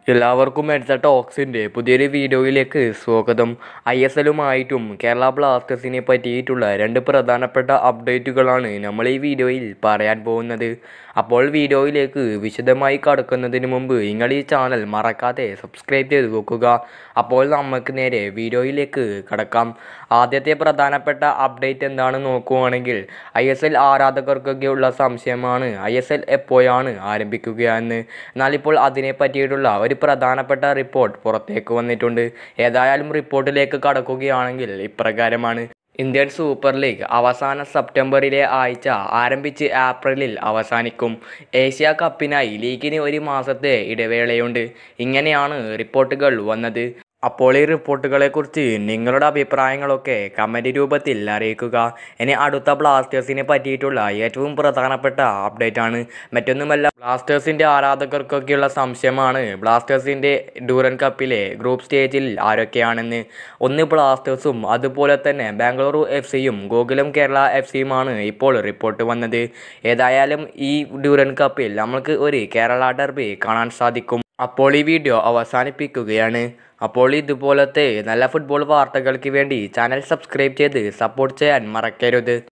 എല്ലാവർക്കും എടുത്ത ടോക്സിൻ്റെ പുതിയൊരു വീഡിയോയിലേക്ക് സ്വാഗതം ഐ എസ് എല്ലുമായിട്ടും കേരള ബ്ലാസ്റ്റേഴ്സിനെ പറ്റിയിട്ടുള്ള രണ്ട് പ്രധാനപ്പെട്ട അപ്ഡേറ്റുകളാണ് നമ്മൾ ഈ വീഡിയോയിൽ പറയാൻ പോകുന്നത് അപ്പോൾ വീഡിയോയിലേക്ക് വിശദമായി കടക്കുന്നതിന് മുമ്പ് നിങ്ങൾ ഈ ചാനൽ മറക്കാതെ സബ്സ്ക്രൈബ് ചെയ്ത് വെക്കുക അപ്പോൾ നമുക്ക് നേരെ വീഡിയോയിലേക്ക് കടക്കാം ആദ്യത്തെ പ്രധാനപ്പെട്ട അപ്ഡേറ്റ് എന്താണെന്ന് നോക്കുകയാണെങ്കിൽ ഐ എസ് എൽ ആരാധകർക്കൊക്കെയുള്ള സംശയമാണ് ഐ എസ് എൽ എപ്പോഴാണ് ആരംഭിക്കുക എന്ന് എന്നാൽ ഇപ്പോൾ അതിനെ പറ്റിയിട്ടുള്ള ഒരു പ്രധാനപ്പെട്ട റിപ്പോർട്ട് പുറത്തേക്ക് വന്നിട്ടുണ്ട് ഏതായാലും റിപ്പോർട്ടിലേക്ക് കടക്കുകയാണെങ്കിൽ ഇപ്രകാരമാണ് ഇന്ത്യൻ സൂപ്പർ ലീഗ് അവസാന സെപ്റ്റംബറിലെ ആഴ്ച ആരംഭിച്ച് ഏപ്രിലിൽ അവസാനിക്കും ഏഷ്യ കപ്പിനായി ലീഗിന് ഒരു മാസത്തെ ഇടവേളയുണ്ട് ഇങ്ങനെയാണ് റിപ്പോർട്ടുകൾ വന്നത് അപ്പോൾ ഈ റിപ്പോർട്ടുകളെക്കുറിച്ച് നിങ്ങളുടെ അഭിപ്രായങ്ങളൊക്കെ കമൻറ്റ് രൂപത്തിൽ അറിയിക്കുക ഇനി അടുത്ത ബ്ലാസ്റ്റേഴ്സിനെ പറ്റിയിട്ടുള്ള ഏറ്റവും പ്രധാനപ്പെട്ട അപ്ഡേറ്റ് ആണ് മറ്റൊന്നുമല്ല ബ്ലാസ്റ്റേഴ്സിൻ്റെ ആരാധകർക്കൊക്കെയുള്ള സംശയമാണ് ബ്ലാസ്റ്റേഴ്സിൻ്റെ ഡൂറൻ കപ്പിലെ ഗ്രൂപ്പ് സ്റ്റേജിൽ ആരൊക്കെയാണെന്ന് ഒന്ന് ബ്ലാസ്റ്റേഴ്സും അതുപോലെ തന്നെ ബാംഗ്ലൂരു എഫ് സിയും ഗോകുലം കേരള എഫ് സിയുമാണ് ഇപ്പോൾ റിപ്പോർട്ട് വന്നത് ഏതായാലും ഈ ഡ്യൂറൻ കപ്പിൽ നമുക്ക് ഒരു കേരള ഡർബി കാണാൻ സാധിക്കും അപ്പോൾ ഈ വീഡിയോ അവസാനിപ്പിക്കുകയാണ് അപ്പോൾ ഇതുപോലത്തെ നല്ല ഫുട്ബോൾ വാർത്തകൾക്ക് വേണ്ടി ചാനൽ സബ്സ്ക്രൈബ് ചെയ്ത് സപ്പോർട്ട് ചെയ്യാൻ മറക്കരുത്